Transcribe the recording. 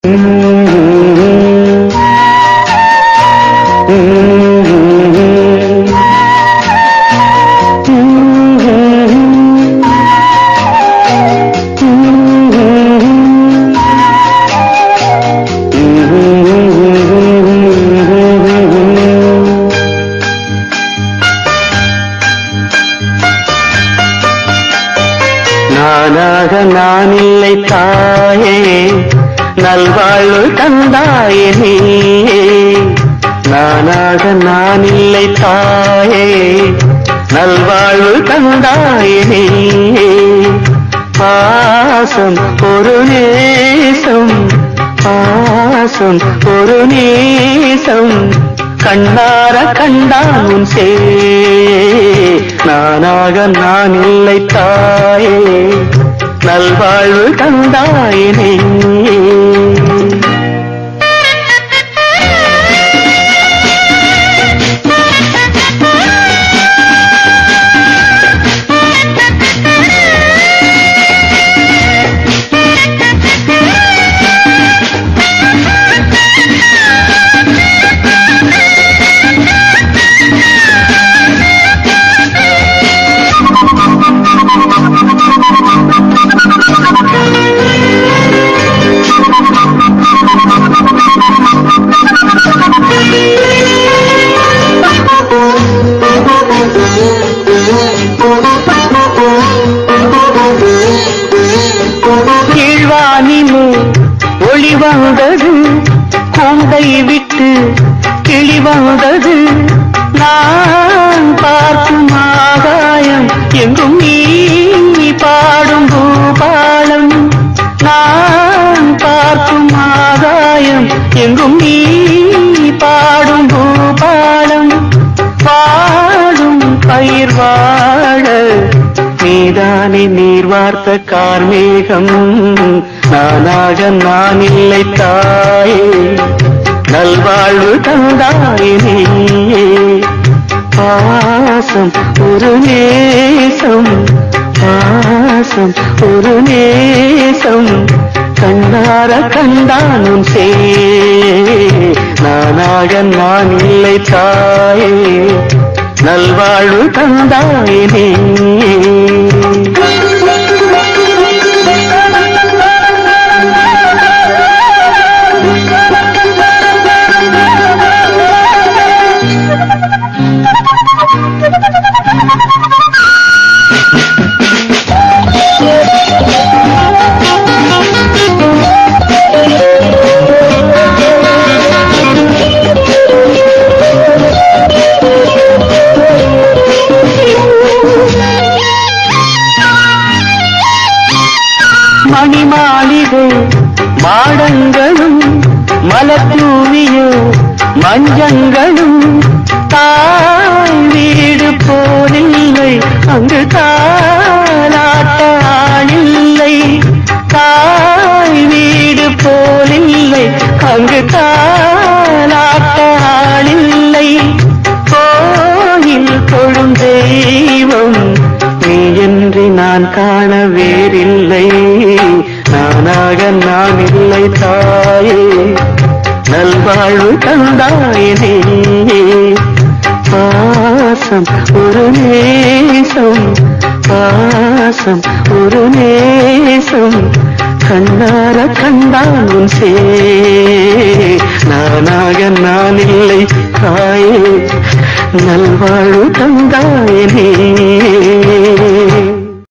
நானாக நான் இல்லை தாயே நல்வாழ்வு தந்தாயே நீயே நானாக நான் இல்லை தாயே நல்வாழ்வு தந்தாயே நீயே பாசம் ஒரு நேசம் பாசம் ஒரு நேசம் கண்ணார கண்டான் உன் சே நானாக நான் இல்லை தாயே நல்வாழ்வு தந்தாயினே கீழ்வானிலே ஒளி வந்தது கூண்டை விட்டு கிளி வந்தது நான் பார்க்கும் ஆகாயம் எங்கும் நீ பாடும் பூபாலம் நான் பார்க்கும் ஆகாயம் எங்கும் நீ பாடும் பூபாலம் வாழும் பயிர் வாழ நீதானே நீர் வார்த்த கார்மேகம் நானாக நான் இல்லை தாயே நல்வாழ்வு தந்தாயே நீயே பாசம் ஒரு நேசம் பாசம் ஒரு நேசம் கண்ணார கண்டானும் சே நானாக நான் இல்லை தாயே நல்வாழ்வு தந்தாயே நீ மணி மாளிகை மாடங்களும் மலத்தூவிய மஞ்சங்களும் தாய் வீடு போலில்லை அங்கு தாலாட்ட ஆளில்லை தாய் வீடு போலில்லை அங்கு தாலாட்ட ஆளில்லை கோயில் தொழும் தெய்வம் நீ என்று நான் காண வேறில்லை நானாக நான் இல்லை தாயே நல்வாழ்வு தந்தாயினே பாசம் ஒரு நேசம் பாசம் ஒரு நேசம் கண்ணார கண்டான் உன் சே நானாக நான் இல்லை தாயே நல்வாழ்வு தந்தாயினே